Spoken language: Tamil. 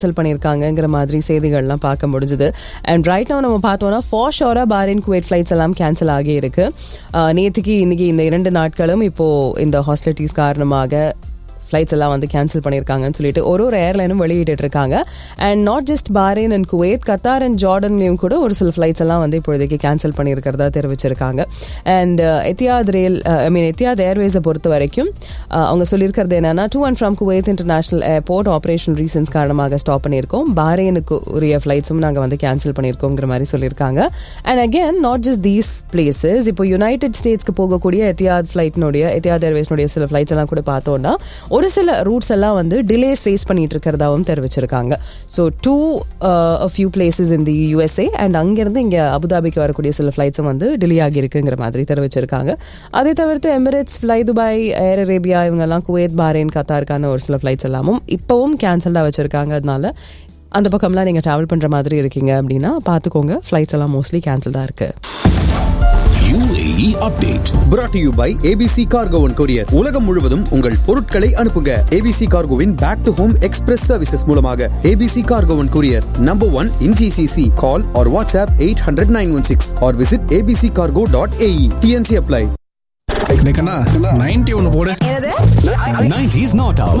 கேன்சல் பண்ணியிருக்காங்கங்கிற மாதிரி செய்திகள்லாம் பார்க்க முடிஞ்சுது அண்ட் ரைட் நம்ம பார்த்தோம்னா ஃபார் ஷோரா பாரின் குவைட் ஃப்ளைட்ஸ் எல்லாம் கேன்சல் ஆகி இருக்கு அஹ், நேத்துக்கு இன்னைக்கு இந்த இரண்டு நாட்களும் இப்போ இந்த ஹாஸ்டிலிட்டிஸ் காரணமாக ஃப்ளைட்ஸ் எல்லாம் வந்து கேன்சல் பண்ணியிருக்காங்கன்னு சொல்லிட்டு ஒரு ஒரு ஏர்லைனும் வெளியிட்டு இருக்காங்க and not just Bahrain and Kuwait Qatar and ஜார்டன்லையும் கூட ஒரு சில ஃப்ளைட்ஸ் எல்லாம் வந்து இப்போதைக்கு கேன்சல் பண்ணியிருக்கிறதா தெரிவிச்சிருக்காங்க அண்ட் எத்தியாத் ரயில் ஐ மீன் எத்தியாத் ஏர்வேஸை பொறுத்த வரைக்கும் அஹ், அவங்க சொல்லியிருக்கிறது என்னன்னா to and from Kuwait international airport operation reasons காரணமாக ஸ்டாப் பண்ணியிருக்கோம் பாரேனுக்கு உரிய ஃப்ளைட்ஸும் நாங்கள் வந்து கேன்சல் பண்ணியிருக்கோங்கிற மாதிரி சொல்லியிருக்காங்க and again not just these places இப்போ யுனைடெட் ஸ்டேட்ஸ்க்கு போகக்கூடிய எத்தியாத் ஃப்ளைட்னுடைய எத்தியாத் ஏர்வேஸ்னுடைய சில ஃப்ளைட்ஸ் எல்லாம் கூட பார்த்தோம்னா ஒரு சில ரூட்ஸ் எல்லாம் வந்து டிலேஸ் ஃபேஸ் பண்ணிட்டு இருக்கிறதாவும் தெரிவிச்சிருக்காங்க so to few places in the USA and அங்கேருந்து இங்கே அபுதாபிக்கு வரக்கூடிய சில ஃப்ளைட்ஸும் வந்து டிலே ஆகியிருக்குங்கிற மாதிரி தெரிவிச்சிருக்காங்க அதை தவிர்த்து Emirates fly Dubai air Arabia இவங்கெல்லாம் குவைத் பாரேன் கத்தாருக்கான ஒரு சில ஃப்ளைட்ஸ் எல்லாமும் இப்போவும் கேன்சல்டாக வச்சிருக்காங்க அதனால அந்த பக்கம்லாம் நீங்கள் ட்ராவல் பண்ணுற மாதிரி இருக்கீங்க அப்படின்னா பார்த்துக்கோங்க ஃப்ளைட்ஸ் எல்லாம் மோஸ்ட்லி கேன்சல்டாக இருக்குது UAE update. brought to you by ABC Cargo and Courier. உலகம் முழுவதும் உங்கள் பொருட்களை அனுப்புங்க ABC Cargoவின் back to home express services மூலமாக ABC Cargo and Courier number one in GCC. Call or WhatsApp 800-916 or visit abccargo.ae. TNC apply. Ninety ஒன்னு போடு என்னது 90s not out